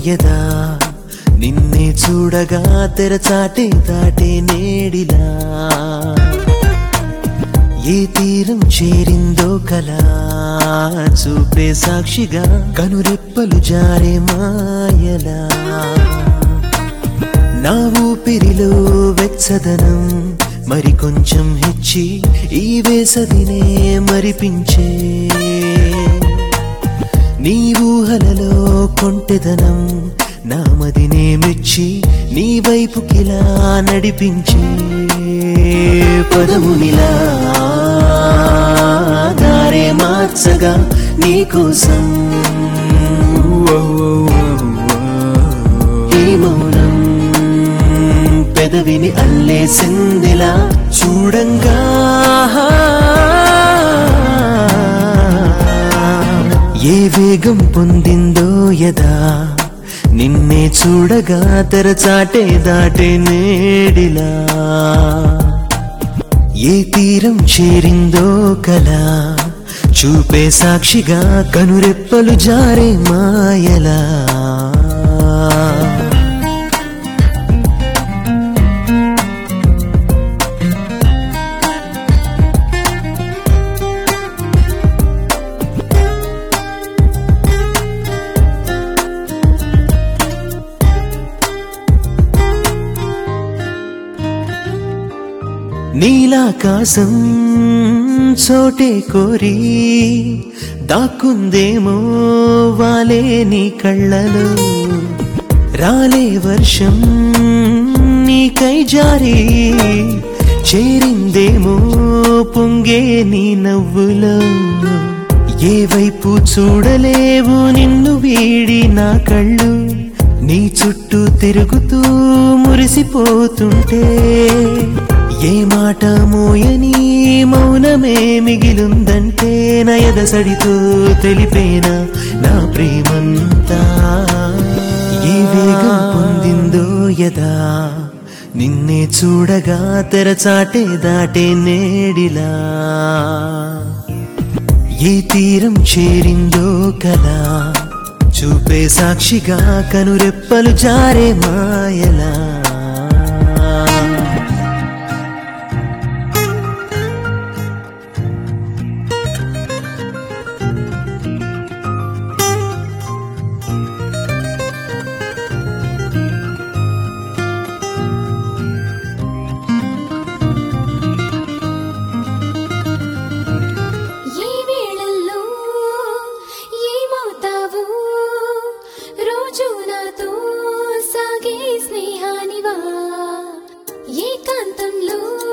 యదా నిన్నే చూడగా తెరచాటే దాటే నేడిలా ఏ తీరం చేరిందో కలా చూపే సాక్షిగా కనురెప్పలు జారే మాయలా నా ఊపిరిలో వెచ్చదనం మరి కొంచెం హెచ్చి ఈ వేసవినే మరిపించే నీ ఊహలలో కొంటెదనం నా మదినే మెచ్చి నీ వైపుకిలా నడిపించే పదమునిలా దారే మార్చగా నీకోసం ఈ మౌనం పెదవిని అల్లేసిందిలా చూడంగా ఏ వేగం పొందిందో యదా నిన్నే చూడగా తెరచాటే దాటే నేడిలా ఏ తీరం చేరిందో కలా చూపే సాక్షిగా కనురెప్పలు జారే మాయలా నీలాకాశం చోటే కోరి దాక్కుందేమో వాలే నీ కళ్ళలో రాలే వర్షం నీకై జారి చేరిందేమో పొంగే నీ నవ్వులో ఏ వైపు చూడలేవు నిన్ను వీడి నా కళ్ళు నీ చుట్టూ తిరుగుతూ మురిసిపోతుంటే ఏ మాట మోయని మౌనమే మిగిలుందంటే నయదసడితో తెలిపేనా నా ప్రేమంతా ఏ వేగం పొందిందో యదా నిన్నే చూడగా తెరచాటే దాటే నేడిలా ఏ తీరం చేరిందో కలా చూపే సాక్షిగా కనురెప్పలు జారే మాయలా ఏ వేళల్లో ఏమవుతావు రోజు నాతో సాగే స్నేహానివా ఏకాంతంలో